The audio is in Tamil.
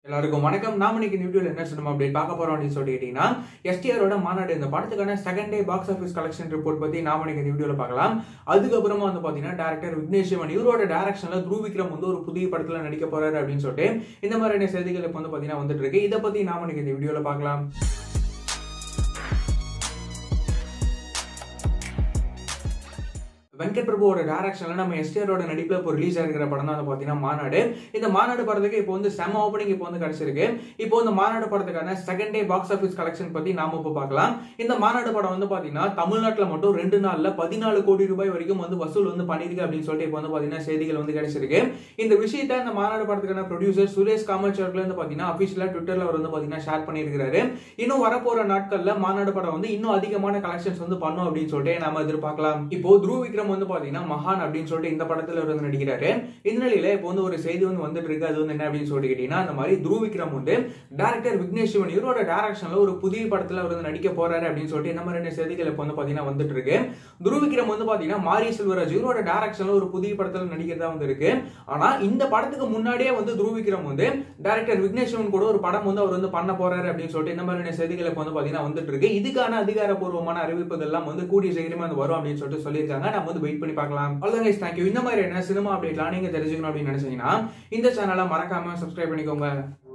எல்லாருக்கும் வணக்கம் நாம இன்னைக்கு இந்த வீடியோல என்ன சினிமா அப்டேட் பார்க்க போறோம் அப்படின்னு சொல்லிட்டு கேட்டீங்கன்னா எஸ்டிஆரோட மாநாடு இந்த படத்துக்கான second day box office collection report பத்தி நாம இன்னைக்கு இந்த வீடியோல பார்க்கலாம் அதுக்கப்புறமா வந்து பாத்தீங்கன்னா டேரக்டர் விக்னேஷ் சிவன் இவரோட டைரக்ஷன்ல த்ரூ விக்ரம் வந்து ஒரு புதிய படத்துல நடிக்க போறாரு அப்படின்னு சொல்லிட்டு இந்த மாதிரியான செய்திகள் இப்போ வந்து பாத்தீங்கன்னா வந்துட்டு இருக்கு இதை பத்தி நாம இன்னைக்கு இந்த வீடியோல பார்க்கலாம் வெங்கட் பிரபுவோட டேரக்ஷன்ல நம்ம எஸ்டிஆரோட நடிப்புல இப்போ ரிலீஸ் ஆகிருக்கிற படம் தான் வந்து பாத்தீங்கன்னா மாநாடு இந்த மாநாடு படத்துக்கு இப்போ வந்து செம ஓப்பனிங் இப்போ வந்து கிடைச்சிருக்கு இப்போ இந்த மாநாடு படத்துக்கான second day box office collection பத்தி நாம இப்போ பார்க்கலாம் இந்த மாநாடு படம் வந்து பாத்தீங்கன்னா தமிழ்நாட்டுல மட்டும் ரெண்டு நாள்ல பதினாலு கோடி ரூபாய் வரைக்கும் வந்து வசூல் வந்து பண்ணிருக்கு அப்படின்னு சொல்லிட்டு இப்போ வந்து பாத்தீங்கன்னா செய்திகள் வந்து கிடைச்சிருக்கு இந்த விஷயத்த இந்த மாநாடு படத்துக்கான ப்ரொடியூசர் சுரேஷ் காமாட்சி அவர்கள் வந்து பாத்தீங்கன்னா அபிஷியலா ட்விட்டர்ல அவர் வந்து பாத்தீங்கன்னா ஷேர் பண்ணியிருக்காரு இன்னும் வரப்போற நாட்கள்ல மாநாடு படம் வந்து இன்னும் அதிகமான கலெக்ஷன்ஸ் வந்து பண்ணும் அப்படின்னு சொல்லிட்டு நாம எதிர்பார்க்கலாம் இப்போ த்ரூ விக்ரம் வந்து பாத்தீங்கன்னா மகான் அப்படின்னு சொல்லிட்டு இந்த படத்துல அவர் வந்து நடிக்கிறாரு இந்த நிலையில இப்போ வந்து ஒரு செய்தி வந்து வந்துட்டு இருக்கு அது வந்து என்ன அப்படின்னு சொல்லிட்டு கேட்டீங்கன்னா அந்த மாதிரி த்ரூ விக்ரம் வந்து டேரக்டர் விக்னேஷ் சிவன் இவரோட டேரக்ஷன்ல ஒரு புதிய படத்துல அவர் வந்து நடிக்க போறாரு அப்படின்னு சொல்லிட்டு இந்த மாதிரியான செய்திகள் இப்போ வந்து பாத்தீங்கன்னா வந்துட்டு இருக்கு த்ரூ விக்ரம் வந்து பாத்தீங்கன்னா மாரி செல்வராஜ் இவரோட டேரக்ஷன்ல ஒரு புதிய படத்துல நடிக்கிறதா வந்து இருக்கு ஆனா இந்த படத்துக்கு முன்னாடியே வந்து த்ரூ விக்ரம் வந்து டேரக்டர் விக்னேஷ் சிவன் கூட ஒரு படம் வந்து அவர் வந்து பண்ண போறாரு அப்படின்னு சொல்லிட்டு இந்த மாதிரியான செய்திகள் இப்போ வந்து பாத்தீங்கன்னா வந்துட்டு இருக்கு இதுக்கான அதிகாரப்பூர்வமான அறிவிப்புகள் எல்லாம் வந்து கூடிய சீக்கிரமா வந்து வரும் அப்படின்னு சொல்லிட்டு சொல்லியிருக்காங்க நம்ம வந்து வெயிட் பண்ணி பார்க்கலாம் அவ்வளவுதான் guys, thank you இந்த மாதிரி என்ன சினிமா அப்டேட்லாம் நீங்க தெரிஞ்சுக்கணும் அப்படின்னு நினைச்சீங்கன்னா இந்த சேனலை மறக்காம சப்ஸ்கிரைப் பண்ணிக்கோங்க